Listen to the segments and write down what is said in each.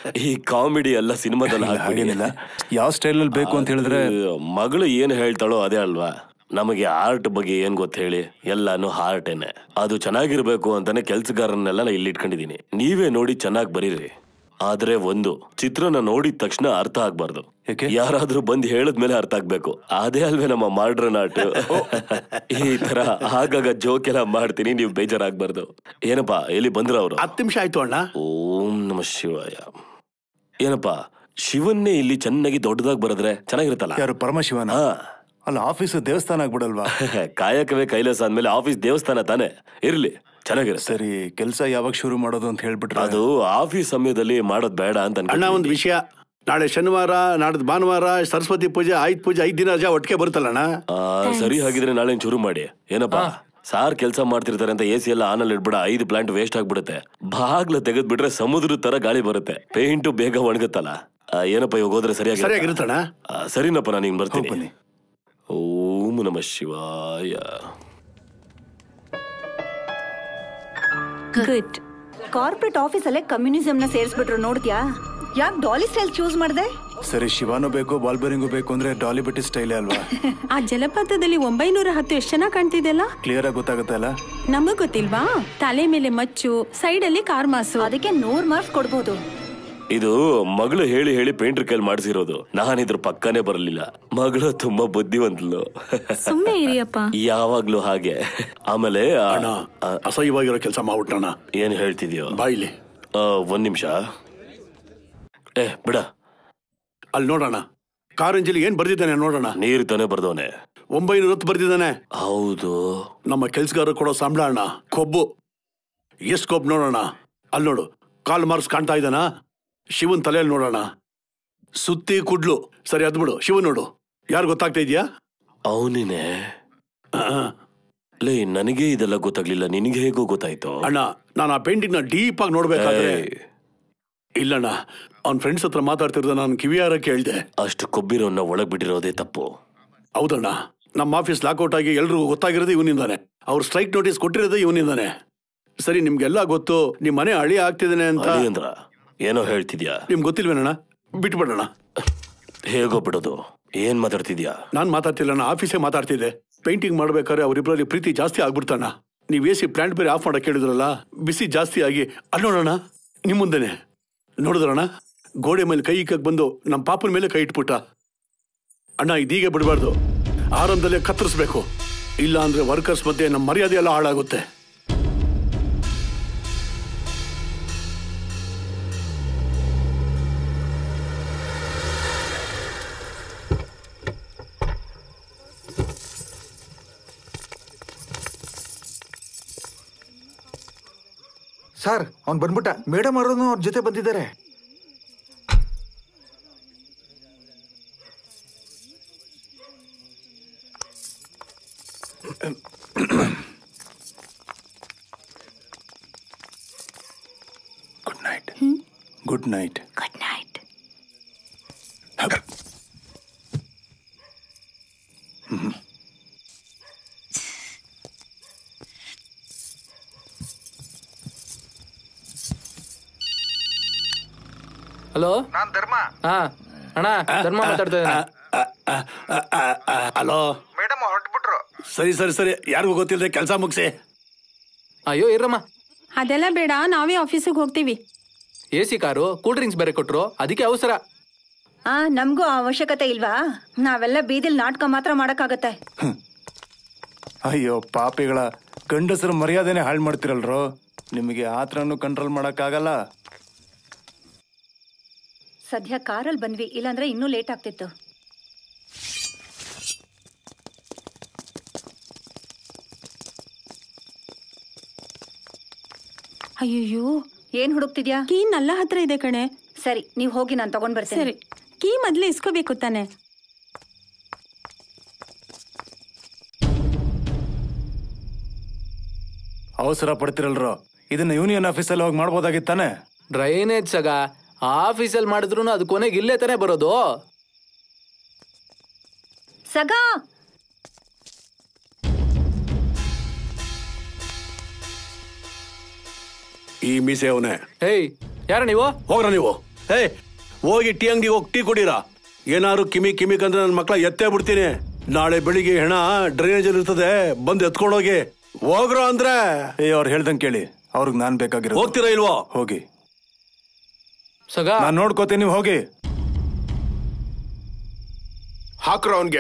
ಈ ಕಾಮಿಡಿ ಎಲ್ಲ ಸಿನಿಮಾದಲ್ಲಿ ಹಾಗೇನಿಲ್ಲ ಯಾವ ಸ್ಟೈಲಲ್ಲಿ ಬೇಕು ಅಂತ ಹೇಳಿದ್ರೆ ಮಗಳು ಏನ್ ಹೇಳ್ತಾಳೋ ಅದೇ ಅಲ್ವಾ ನಮಗೆ ಆರ್ಟ್ ಬಗ್ಗೆ ಏನ್ ಗೊತ್ತ ಹೇಳಿ ಎಲ್ಲಾನು ಹಾರ್ಟೇನೆ ಅದು ಚೆನ್ನಾಗಿರ್ಬೇಕು ಅಂತಾನೆ ಕೆಲ್ಸಗಾರನ್ನೆಲ್ಲ ನಾ ಇಲ್ಲಿ ಇಟ್ಕೊಂಡಿದೀನಿ ನೀವೇ ನೋಡಿ ಚೆನ್ನಾಗಿ ಬರೀರಿ ಆದ್ರೆ ಒಂದು ಚಿತ್ರನ ನೋಡಿದ ತಕ್ಷಣ ಅರ್ಥ ಆಗ್ಬಾರ್ದು ಯಾಕೆ? ಯಾರಾದ್ರೂ ಬಂದ್ ಹೇಳದ್ಮೇಲೆ ಅರ್ಥ ಆಗ್ಬೇಕು ಅದೇ ಅಲ್ವೇ ನಮ್ಮ ಮಾಡ್ರನ್ ಆರ್ಟ್ ಈ ತರ ಆಗಾಗ ಜೋಕ್ ಎಲ್ಲ ಮಾಡ್ತೀನಿ ನೀವು ಬೇಜಾರಾಗ್ಬಾರ್ದು ಏನಪ್ಪಾ ಎಲ್ಲಿ ಬಂದ್ರ ಅವರು ಹತ್ತು ನಿಮಿಷ ಆಯ್ತು ಅಣ್ಣ ಓಂ ನಮ ಶಿವಾಯ ಏನಪ್ಪಾ ಶಿವನ್ನೇ ಇಲ್ಲಿ ಚೆನ್ನಾಗಿ ದೊಡ್ಡದಾಗಿ ಬರೆದ್ರೆ ಚೆನ್ನಾಗಿರುತ್ತಲ್ಲ ಯಾರು ಪರಮಶಿವನ ಹಾ ಅಲ್ಲ ಆಫೀಸ್ ದೇವಸ್ಥಾನ ಆಗ್ಬಿಡಲ್ವಾ ಕಾಯಕವೇ ಕೈಲಾಸ ಅಂದ್ಮೇಲೆ ಆಫೀಸ್ ದೇವಸ್ಥಾನ ತಾನೆ ಇರ್ಲಿ ಚೆನ್ನಾಗಿರುತ್ತೆ ಸರಿ ಕೆಲಸ ಯಾವಾಗ ಶುರು ಮಾಡೋದು ಅಂತ ಹೇಳ್ಬಿಟ್ರೆ ಅದು ಆಫೀಸ್ ಸಮಯದಲ್ಲಿ ಮಾಡೋದ್ ಬೇಡ ಅಂತ ಅಣ್ಣ ಅನ್ಕೊಂಡ್ವಿ. ಒಂದು ವಿಷಯ ನಾಳೆ ಶನಿವಾರ ನಾಡ್ದು ಭಾನುವಾರ ಸರಸ್ವತಿ ಪೂಜೆ ಆಯ್ತು ಪೂಜೆ ಐದ್ ದಿನ ರಜಾ ಒಟ್ಟಿಗೆ ಬರುತ್ತಲ್ಲಣ್ಣ ಆ, ಸರಿ ಹಾಗಿದ್ರೆ ನಾಳೆ ಶುರು ಮಾಡಿ ಏನಪ್ಪಾ ಸಾರ್ ಕೆಲಸ ಮಾಡ್ತಿರ್ತಾರೆ ಅಂತ ಎ ಸಿ ಎಲ್ಲ ಆನಲ್ಲಿ ಇಡ್ಬಿಡ ಐದು ಪ್ಲಾಂಟ್ ವೇಸ್ಟ್ ಆಗ್ಬಿಡುತ್ತೆ ಬಾಗ್ಲ ತೆಗೆದ್ ಬಿಟ್ರೆ ಸಮುದ್ರದ ತರ ಗಾಳಿ ಬರುತ್ತೆ ಪೇಂಟು ಬೇಗ ಒಣಗುತ್ತಲ್ಲ ಆ, ಏನಪ್ಪ ಇವಾಗ ಹೋದ್ರೆ ಸರಿಯಾಗಿ ಸರಿಯಾಗಿರುತ್ತಣ್ಣ ಸರಿನಪ್ಪ ನಾನು ಹಿಂಗ್ ಬರ್ತೀನಿ ಬನ್ನಿ. ಓಂ ನಮ ಶಿವಾಯ ಗುಡ್ ಕಾರ್ಪೊರೇಟ್ ಆಫೀಸಲ್ಲೇ ಕಮ್ಯುನಿಸಮ್ ನ ಸೇರಿಸ್ಬಿಟ್ರು ನೋಡ್ದ್ಯಾ ಯಾಕೆ ಡಾಲಿ ಸ್ಟೈಲ್ ಚೂಸ್ ಮಾಡ್ದೆ ಸರಿ ಶಿವಾನು ಬೇಕು ಬಾಲ್ಬರಿಂಗು ಬೇಕು ಅಂದ್ರೆ ಡಾಲಿ ಬಿಟ್ಟಿ ಸ್ಟೈಲೇ ಅಲ್ವಾ ಆ ಜಲಪಾತದಲ್ಲಿ ಒಂಬೈನೂರ ಹತ್ತು ಎಷ್ಟು ಚೆನ್ನಾಗಿ ಕಾಣ್ತಿದೆಯಲ್ಲ ಕ್ಲಿಯರ್ ಆಗಿ ಗೊತ್ತಾಗುತ್ತೆ ಅಲ್ಲ ನಮಗ್ ಗೊತ್ತಿಲ್ವಾ ತಲೆ ಮೇಲೆ ಮಚ್ಚು ಸೈಡ್ ಅಲ್ಲಿ ಕಾರ್ಮಾಸು ಅದಕ್ಕೆ ನೂರ್ ಮಾರ್ಕ್ಸ್ ಕೊಡ್ಬೋದು ಇದು ಮಗಳು ಹೇಳಿ ಹೇಳಿ ಪೇಂಟರ್ ಕೈಲಿ ಮಾಡಿಸಿರೋದು ನಾನಿದ್ರ ಪಕ್ಕನೇ ಬರಲಿಲ್ಲ ಮಗಳು ತುಂಬಾ ಬುದ್ಧಿವಂತಲು ಸುಮ್ಮನೆ ಇರಿಯಪ್ಪ ಯಾವಾಗ್ಲೂ ಹಾಗೆ ಆಮೇಲೆ ಆ- ಅಣ್ಣ ಆ, ಅಸಹ್ಯವಾಗಿರೋ ಕೆಲಸ ಮಾಡ್ಬಿಟ್ಟಣ್ಣ ಏನ್ ಹೇಳ್ತಿದ್ಯೋ ಬಾಯಿಲಿ ಆ, ಒಂದ್ ನಿಮಿಷ ಏ ಬಿಡ ಅಲ್ಲಿ ನೋಡೋಣ ಕಾರಂಜಲಿ ಏನ್ ಬರ್ದಿದ್ದಾನೆ ನೋಡೋಣ ನೀರ್ ತಾನೇ ಬರ್ದವನೆ ಒಂಬೈನೂರ ಹೊತ್ತು ಬರ್ದಿದ್ದಾನೆ ಹೌದು ನಮ್ಮ ಕೆಲ್ಸಗಾರ ಕೊಡೋ ಸಂಬಳ ಅಣ್ಣ ಕೊಬ್ಬು ಎಷ್ಟ್ ಕೊಬ್ಬು ನೋಡೋಣ ಅಲ್ಲಿ ನೋಡು ಕಾಲ್ ಮಾರ್ಕ್ಸ್ ಕಾಣ್ತಾ ಇದ್ದಾನ ಶಿವನ್ ತಲೆಯಲ್ಲಿ ನೋಡೋಣ ಸುತ್ತಿ ಕುಡ್ಲು ಸರಿ ಅದ್ ಬಿಡು ಶಿವನ್ ನೋಡು ಯಾರು ಗೊತ್ತಾಗ್ತಾ ಇದೆಯಾ ಅವನಿನೇ ಲೇ ನನಗೆ ಇದೆಲ್ಲ ಗೊತ್ತಾಗ್ಲಿಲ್ಲ ನಿನಗೆ ಹೇಗೋ ಗೊತ್ತಾಯ್ತು ಅಣ್ಣ ನಾನು ಆ ಪೇಂಟಿಂಗ್ ನ ಡೀಪ್ ಆಗಿ ನೋಡ್ಬೇಕಾದ್ರೆ ಏಯ್, ಇಲ್ಲಣ್ಣ ಅವ್ನ ಫ್ರೆಂಡ್ಸ್ ಹತ್ರ ಮಾತಾಡ್ತಿರೋದ ನಾನು ಕಿವಿಯಾರ ಕೇಳ್ದೆ ಅಷ್ಟು ಕೊಬ್ಬಿರೋನ್ನ ಒಳಗ್ ಬಿಟ್ಟಿರೋದೇ ತಪ್ಪು ಹೌದಣ್ಣ ನಮ್ಮ ಆಫೀಸ್ ಲಾಕೌಟ್ ಆಗಿ ಎಲ್ರಿಗೂ ಗೊತ್ತಾಗಿರೋದು ಇವನಿಂದಾನೆ ಅವ್ರು ಸ್ಟ್ರೈಕ್ ನೋಟಿಸ್ ಕೊಟ್ಟಿರೋದು ಇವನಿಂದಾನೆ ಸರಿ ನಿಮ್ಗೆಲ್ಲ ಗೊತ್ತು ನಿಮ್ ಮನೆ ಹಳಿ ಆಗ್ತಿದ್ದಾನೆ ಅಂತ ಅಳಿ ಅಂದ್ರ ಏನೋ ಹೇಳ್ತಿದ್ಯಾ ನಿಮ್ಗೆ ಗೊತ್ತಿಲ್ವೇನಣ್ಣ ಬಿಟ್ಬಿಡೋಣ ಹೇಗೋ ಬಿಡೋದು ಏನ್ ಮಾತಾಡ್ತಿದ್ಯಾ ನಾನ್ ಮಾತಾಡ್ತಿಲ್ಲ ನಾನು ಆಫೀಸೇ ಮಾತಾಡ್ತಿದ್ದೆ ಪೇಂಟಿಂಗ್ ಮಾಡ್ಬೇಕಾದ್ರೆ ಅವರಿಬ್ಬರಲ್ಲಿ ಪ್ರೀತಿ ಜಾಸ್ತಿ ಆಗ್ಬಿಡ್ತಾನ ನೀವ್ ಎ ಸಿ ಪ್ಲಾಂಟ್ ಬೇರೆ ಆಫ್ ಮಾಡಕ್ ಹೇಳಿದ್ರಲ್ಲ ಬಿಸಿ ಜಾಸ್ತಿ ಆಗಿ ಅಲ್ಲಿ ನೋಡೋಣ ನಿಮ್ ಮುಂದೆನೆ ನೋಡಿದ್ರಣ್ಣ ಗೋಡೆ ಮೇಲೆ ಕೈ ಇಕ್ಕಕ್ ಬಂದು ನಮ್ಮ ಪಾಪನ ಮೇಲೆ ಕೈ ಇಟ್ಬಿಟ್ಟ ಅಣ್ಣ ಇದೀಗ ಬಿಡಬಾರ್ದು ಆರಂಭದಲ್ಲೇ ಕತ್ತರಿಸ್ಬೇಕು ಇಲ್ಲ ಅಂದ್ರೆ ವರ್ಕರ್ಸ್ ಮಧ್ಯೆ ನಮ್ಮ ಮರ್ಯಾದೆ ಎಲ್ಲ ಹಾಳಾಗುತ್ತೆ ಸರ್ ಅವ್ನು ಬಂದ್ಬಿಟ್ಟ ಮೇಡಮ್ ಅವರು ಅವ್ರ ಜೊತೆ ಬಂದಿದ್ದಾರೆ good night good night good night hello ನಾನ್ ಧರ್ಮ ಹಾ ಅಣ್ಣ ಧರ್ಮ ಮಾತಾಡ್ತಾ ಇದ್ದಾನೆ ಹಲೋ ಮೇಡಮ್ ಹೊರಟ್ಬಿಟ್ರು ಸರಿ ಸರಿ ಸರಿ ಯಾರಿಗೂ ಗೊತ್ತಿಲ್ಲದೆ ಕೆಲಸ ಮುಗಿಸಿ ಅಯ್ಯೋ ಇರಮ್ಮ ಅದೆಲ್ಲ ಬೇಡ ನಾವೇ ಆಫೀಸಿಗೆ ಹೋಗ್ತೀವಿ A C car cool drinks ಬೇರೆ ಕೊಟ್ರು ಅದಕ್ಕೆ ಅವಸರ ಆ ನಮಗೂ ಆ ಅವಶ್ಯಕತೆ ಇಲ್ವಾ ನಾವೆಲ್ಲ ಬೀದಿಲ್ ನಾಟಕ ಮಾತ್ರ ಮಾಡಕ್ಕಾಗತ್ತೆ ಅಯ್ಯೋ ಪಾಪಿಗಳ ಗಂಡಸರ ಮರ್ಯಾದೆನೆ ಹಾಳು ಮಾಡ್ತಿರಲ್ರೋ ನಿಮಗೆ ಆತ್ರನು ಕಂಟ್ರೋಲ್ ಮಾಡಕ್ಕಾಗಲ್ಲ ಸದ್ಯ ಕಾರಲ್ಲಿ ಬಂದ್ವಿ ಇಲ್ಲಾಂದ್ರೆ ಇನ್ನೂ ಲೇಟ್ ಆಗ್ತಿತ್ತು ಅಯ್ಯಯ್ಯೋ ಏನ್ ಹುಡುಕ್ತಿದ್ಯಾ ಕೀ ನಲ್ಲ ಹತ್ರ ಇದೆ ಕಣೆ ಸರಿ ನೀವ್ ಹೋಗಿ ನಾನು ತಗೊಂಡ್ ಬರ್ತೀನಿ ಸರಿ ಕೀ ಮೊದ್ಲೇ ಇಸ್ಕೋಬೇಕು ತಾನೆ ಅವಸರ ಪಡ್ತಿರಲ್ರೋ ಇದನ್ನ ಯೂನಿಯನ್ ಆಫೀಸಲ್ಲಿ ಹೋಗಿ ಮಾಡ್ಬೋದಾಗಿತ್ತಾನೆ ಡ್ರೈನೇಜ್ ಸಗ ಆಫೀಸಲ್ಲಿ ಮಾಡಿದ್ರು ಅದು ಕೊನೆಗೆ ಇಲ್ಲೇ ತಾನೇ ಬರೋದು ಸಗಾ ಈ ಮೀಸೆ ಅವನೇ ಹೇಯ್ ಯಾರ ನೀವು ಹೋಗ್ರ ನೀವು ಹೇ ಹೋಗಿ ಟೀ ಅಂಗಡಿಗೆ ಹೋಗಿ ಟೀ ಕುಡೀರಾ ಏನಾದ್ರು ಕಿಮಿ ಕಿಮಿಕ್ ಅಂದ್ರೆ ನನ್ನ ಮಕ್ಳ ಎತ್ತೇ ಬಿಡ್ತೀನಿ ನಾಳೆ ಬೆಳಿಗ್ಗೆ ಹೆಣ ಡ್ರೈನೇಜ್ ಇರ್ತದೆ ಬಂದು ಎತ್ಕೊಂಡೋಗಿ ಹೋಗ್ರೋ ಅಂದ್ರೆ ಏ ಅವ್ರು ಹೇಳ್ದಂಗೆ ಕೇಳಿ ಅವ್ರಿಗೆ ನಾನ್ ಬೇಕಾಗಿರೋ ಹೋಗ್ತೀರಾ ಇಲ್ವೋ ಹೋಗಿ ಸಗ ನಾನ್ ನೋಡ್ಕೋತೀನಿ ನೀವು ಹೋಗಿ ಹಾಕ್ರೋ ಅವನ್ಗೆ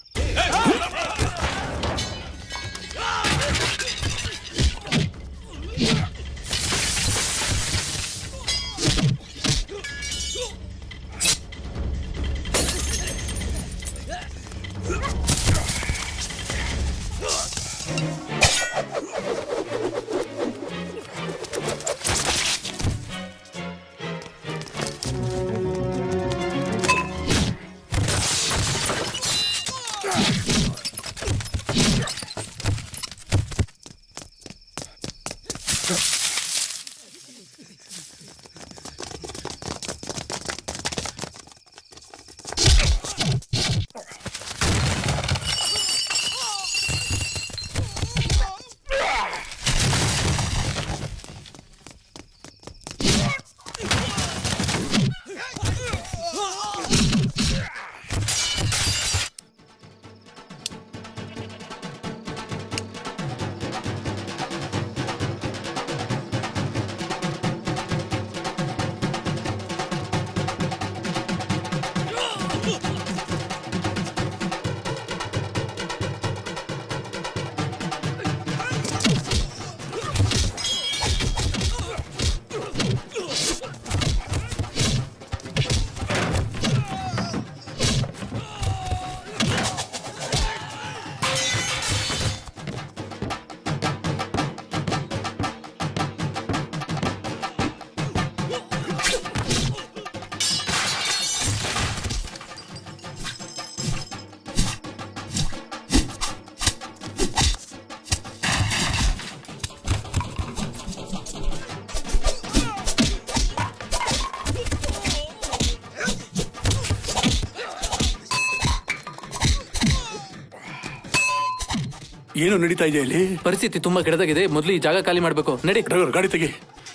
ಏನು ನಡೀತಾ ಇದೆ ಇಲ್ಲಿ ಪರಿಸ್ಥಿತಿ ತುಂಬಾ ಕೆಡದಾಗಿದೆ ಮೊದಲು ಈ ಜಾಗ ಖಾಲಿ ಮಾಡ್ಬೇಕು ನಡಿ ಡ್ರೈವರ್ ಗಾಡಿ ತೆಗಿ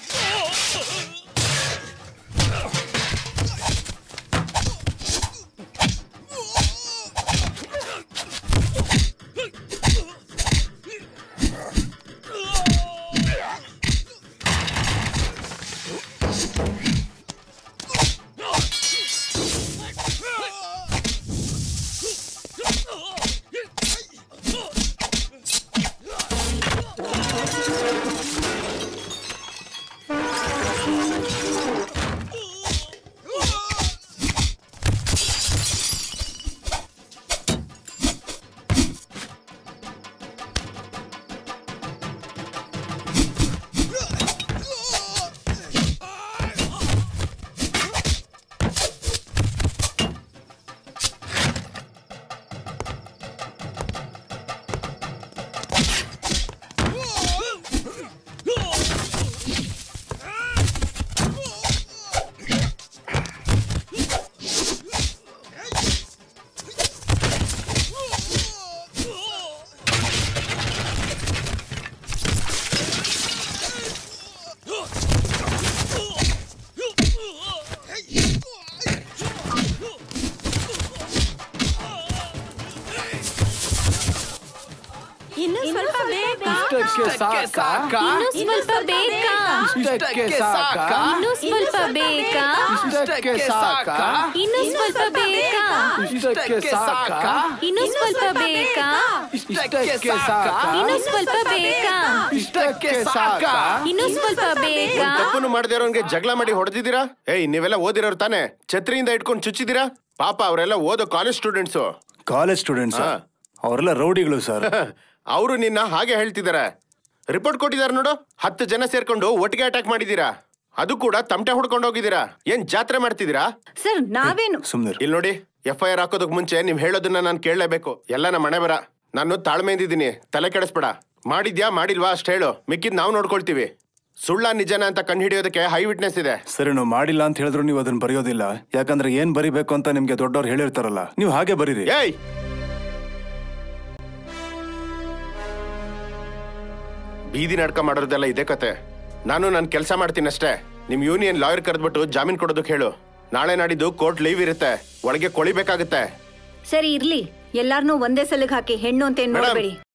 ಇನ್ನು ಸ್ವಲ್ಪ ಬೇಕಾ ಸಾಕ ಇನ್ನು ಸ್ವಲ್ಪ ಬೇಕಾ ಸಾಕ ಇನ್ನು ಸ್ವಲ್ಪ ಬೇಕಾ ಇನ್ನು ಸ್ವಲ್ಪ ಬೇಕಾ ಇನ್ನು ಸ್ವಲ್ಪ ಬೇಕಾ ಇನ್ನು ಸ್ವಲ್ಪ ಬೇಕಾ ಇನ್ನು ಸ್ವಲ್ಪ ಬೇಕಾ ತಪ್ಪನ್ನು ಮಾಡದೇ ಇರೋನ್ಗೆ ಜಗಳ ಮಾಡಿ ಹೊಡೆದಿದ್ದೀರಾ ಏಯ್ ನೀವೆಲ್ಲ ಓದಿರೋರು ತಾನೆ ಛತ್ರಿಯಿಂದ ಇಟ್ಕೊಂಡು ಚುಚ್ಚಿದ್ದೀರಾ ಪಾಪ ಅವರೆಲ್ಲ ಓದೋ ಕಾಲೇಜ್ ಸ್ಟೂಡೆಂಟ್ಸು ಕಾಲೇಜ್ ಸ್ಟೂಡೆಂಟ್ಸ್ ಹಾ. ಅವರೆಲ್ಲ ರೌಡಿಗಳು ಸರ್ ಅವರು ನಿನ್ನ ಹಾಗೆ ಹೇಳ್ತಿದ್ದಾರೆ ರಿಪೋರ್ಟ್ ಕೊಟ್ಟಿದ್ದಾರೆ ನೋಡು ಹತ್ತು ಜನ ಸೇರ್ಕೊಂಡು ಒಟ್ಟಿಗೆ ಅಟ್ಯಾಕ್ ಮಾಡಿದೀರಾ ಅದು ಕೂಡ ತಮಟೆ ಹೊಡ್ಕೊಂಡು ಹೋಗಿದ್ದೀರಾ ಏನ್ ಜಾತ್ರೆ ಮಾಡ್ತಿದ್ದೀರಾ ಸರ್ ನಾವೇನು ಸುಮ್ನಿರ್ ಇಲ್ಲಿ ನೋಡಿ ಎಫ್ ಐ ಆರ್ ಹಾಕೋದಕ್ ಮುಂಚೆ ನೀವ್ ಹೇಳೋದನ್ನ ನಾನು ಕೇಳಲೇಬೇಕು ಎಲ್ಲ ನಮ್ಮ ಮನೆ ಬರ ನಾನು ತಾಳ್ಮೆಯಿಂದಿದ್ದೀನಿ ತಲೆ ಕೆಡಿಸ್ಬೇಡ ಮಾಡಿದ್ಯಾ ಮಾಡಿಲ್ವಾ ಅಷ್ಟ್ ಹೇಳು ಮಿಕ್ಕಿದ್ ನಾವು ನೋಡ್ಕೊಳ್ತೀವಿ ಸುಳ್ಳ ನಿಜನ ಅಂತ ಕಂಡು ಹಿಡಿಯೋದಕ್ಕೆ ಹೈ ವಿಟ್ನೆಸ್ ಇದೆ ಸರಿ ನಾವು ಮಾಡಿಲ್ಲ ಅಂತ ಹೇಳಿದ್ರು ನೀವು ಅದನ್ನ ಬರೆಯೋದಿಲ್ಲ ಯಾಕಂದ್ರೆ ಏನ್ ಬರಿಬೇಕು ಅಂತ ನಿಮ್ಗೆ ದೊಡ್ಡವ್ರು ಹೇಳಿರ್ತಾರಲ್ಲ ನೀವು ಹಾಗೆ ಬರೀರಿ ಏಯ್ ಬೀದಿ ನಾಟಕ ಮಾಡೋದೆಲ್ಲ ಇದೇ ಕತೆ ನಾನು ನನ್ನ ಕೆಲಸ ಮಾಡ್ತೀನಿ ಅಷ್ಟೇ ನಿಮ್ ಯೂನಿಯನ್ ಲಾಯರ್ ಕರೆದ್ಬಿಟ್ಟು ಜಾಮೀನ್ ಕೊಡೋದಕ್ಕೆ ಹೇಳು ನಾಳೆ ನಾಡಿದ್ದು ಕೋರ್ಟ್ ಲೀವ್ ಇರುತ್ತೆ ಒಳಗೆ ಕೊಳಿಬೇಕಾಗುತ್ತೆ ಸರಿ ಇರ್ಲಿ ಎಲ್ಲಾರ್ನೂ ಒಂದೇ ಸಲಗ್ ಹಾಕಿ ಹೆಣ್ಣು ಅಂತ ಏನ್ ಮೇಡಮ್ ನೋಡ್ಬೇಡಿ